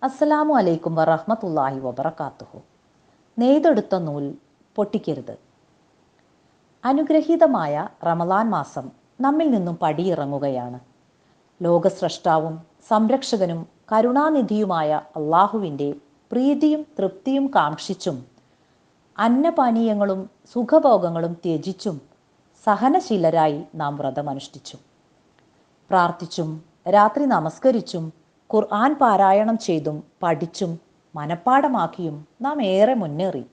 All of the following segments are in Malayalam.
അസ്സലാമു അലൈക്കും വറഹ്മത്തുള്ളാഹി വബറകാതുഹു നെയ്തെടുത്ത നൂൽ പൊട്ടിക്കരുത് അനുഗ്രഹീതമായ റമലാൻ മാസം നമ്മിൽ നിന്നും പടിയിറങ്ങുകയാണ് ലോകസ്രഷ്ടാവും സംരക്ഷകനും കരുണാനിധിയുമായ അള്ളാഹുവിൻ്റെ പ്രീതിയും തൃപ്തിയും കാക്ഷിച്ചും അന്നപാനീയങ്ങളും സുഖഭോഗങ്ങളും ത്യജിച്ചും സഹനശീലരായി നാം വ്രതമനുഷ്ഠിച്ചു പ്രാർത്ഥിച്ചും രാത്രി നമസ്കരിച്ചും ഖുർആൻ പാരായണം ചെയ്തും പഠിച്ചും മനപ്പാടമാക്കിയും നാം ഏറെ മുന്നേറി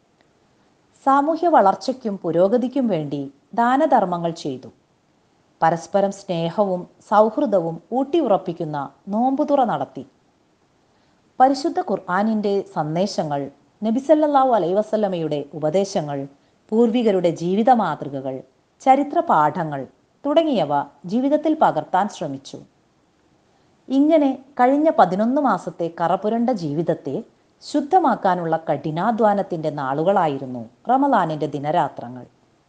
സാമൂഹ്യ വളർച്ചയ്ക്കും പുരോഗതിക്കും വേണ്ടി ദാനധർമ്മങ്ങൾ ചെയ്തു പരസ്പരം സ്നേഹവും സൗഹൃദവും ഊട്ടിയുറപ്പിക്കുന്ന നോമ്പുതുറ നടത്തി പരിശുദ്ധ ഖുർആാനിൻ്റെ സന്ദേശങ്ങൾ നബിസല്ലാഹു അലൈ വസല്ലമയുടെ ഉപദേശങ്ങൾ പൂർവികരുടെ ജീവിത മാതൃകകൾ ചരിത്ര പാഠങ്ങൾ തുടങ്ങിയവ ജീവിതത്തിൽ പകർത്താൻ ശ്രമിച്ചു ഇങ്ങനെ കഴിഞ്ഞ പതിനൊന്ന് മാസത്തെ കറപുരണ്ട ജീവിതത്തെ ശുദ്ധമാക്കാനുള്ള കഠിനാധ്വാനത്തിന്റെ നാളുകളായിരുന്നു റമലാനിന്റെ ദിനരാത്രങ്ങൾ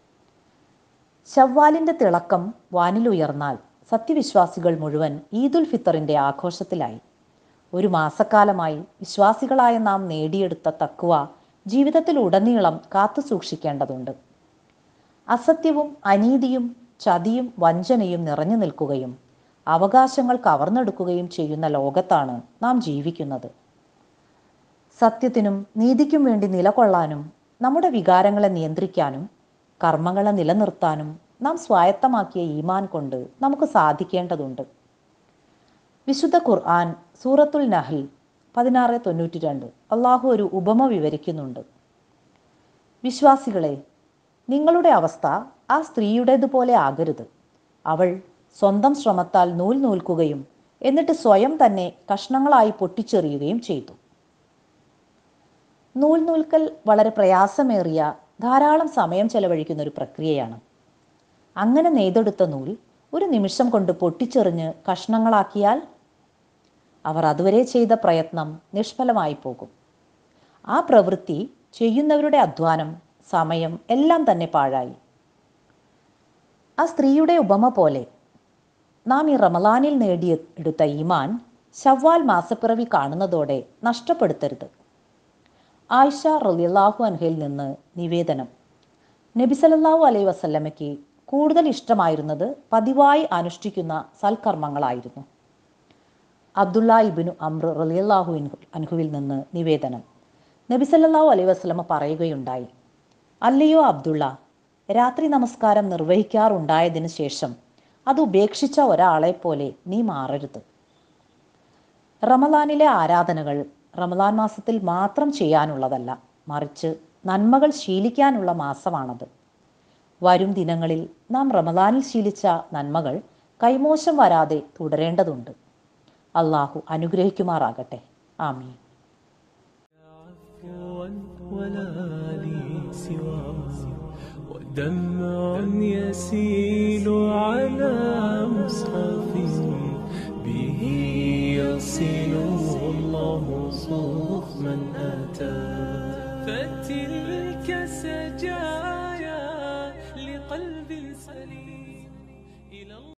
ഷവ്വാലിന്റെ തിളക്കം വാനിലുയർന്നാൽ സത്യവിശ്വാസികൾ മുഴുവൻ ഈദുൽ ഫിത്തറിന്റെ ആഘോഷത്തിലായി ഒരു മാസക്കാലമായി വിശ്വാസികളായ നാം നേടിയെടുത്ത തക്കുവ ജീവിതത്തിൽ ഉടനീളം കാത്തു സൂക്ഷിക്കേണ്ടതുണ്ട് അസത്യവും അനീതിയും ചതിയും വഞ്ചനയും നിറഞ്ഞു നിൽക്കുകയും അവകാശങ്ങൾ കവർന്നെടുക്കുകയും ചെയ്യുന്ന ലോകത്താണ് നാം ജീവിക്കുന്നത് സത്യത്തിനും നീതിക്കും വേണ്ടി നിലകൊള്ളാനും നമ്മുടെ വികാരങ്ങളെ നിയന്ത്രിക്കാനും കർമ്മങ്ങളെ നിലനിർത്താനും നാം സ്വായത്തമാക്കിയ ഈമാൻ കൊണ്ട് നമുക്ക് സാധിക്കേണ്ടതുണ്ട് വിശുദ്ധ ഖുർആൻ സൂറത്തുൽ നഹൽ പതിനാറ് തൊണ്ണൂറ്റി രണ്ട് അള്ളാഹു ഒരു ഉപമ വിവരിക്കുന്നുണ്ട് വിശ്വാസികളെ നിങ്ങളുടെ അവസ്ഥ ആ സ്ത്രീയുടേതുപോലെ ആകരുത് അവൾ സ്വന്തം ശ്രമത്താൽ നൂൽ നൂൽക്കുകയും എന്നിട്ട് സ്വയം തന്നെ കഷ്ണങ്ങളായി പൊട്ടിച്ചെറിയുകയും ചെയ്തു നൂൽ നൂൽക്കൽ വളരെ പ്രയാസമേറിയ ധാരാളം സമയം ചെലവഴിക്കുന്ന ഒരു പ്രക്രിയയാണ് അങ്ങനെ നെയ്തെടുത്ത നൂൽ ഒരു നിമിഷം കൊണ്ട് പൊട്ടിച്ചെറിഞ്ഞ് കഷ്ണങ്ങളാക്കിയാൽ അവർ അതുവരെ ചെയ്ത പ്രയത്നം നിഷ്ഫലമായി പോകും ആ പ്രവൃത്തി ചെയ്യുന്നവരുടെ അധ്വാനം സമയം എല്ലാം തന്നെ പാഴായി ആ സ്ത്രീയുടെ ഉപമ പോലെ നാം ഈ റമലാനിൽ നേടിയെടുത്ത ഈമാൻ ഷവ്വാൽ മാസപ്പിറവി കാണുന്നതോടെ നഷ്ടപ്പെടുത്തരുത് ആയിഷ റലിയല്ലാഹു അൻഹയിൽ നിന്ന് നിവേദനം നബി സല്ലല്ലാഹു അലൈഹി വസല്ലമയ്ക്ക് കൂടുതൽ ഇഷ്ടമായിരുന്നത് പതിവായി അനുഷ്ഠിക്കുന്ന സൽക്കർമ്മങ്ങളായിരുന്നു അബ്ദുള്ള ഇബിനു അമ്ര റലിയല്ലാഹു അൻഹുവിൽ നിന്ന് നിവേദനം നബി സല്ലല്ലാഹു അലൈഹി വസല്ലമ പറയുകയുണ്ടായി അല്ലയോ അബ്ദുള്ള രാത്രി നമസ്കാരം നിർവഹിക്കാറുണ്ടായതിനു ശേഷം അത് ഉപേക്ഷിച്ച ഒരാളെ പോലെ നീ മാറരുത് റമലാനിലെ ആരാധനകൾ റമലാൻ മാസത്തിൽ മാത്രം ചെയ്യാനുള്ളതല്ല മറിച്ച് നന്മകൾ ശീലിക്കാനുള്ള മാസമാണത് വരും ദിനങ്ങളിൽ നാം റമലാനിൽ ശീലിച്ച നന്മകൾ കൈമോശം വരാതെ തുടരേണ്ടതുണ്ട് അള്ളാഹു അനുഗ്രഹിക്കുമാറാകട്ടെ ആമീൻ ولا لي سواه ودمع يسيل على مصحف به يصل الله صوف من أتى فتلك سجايا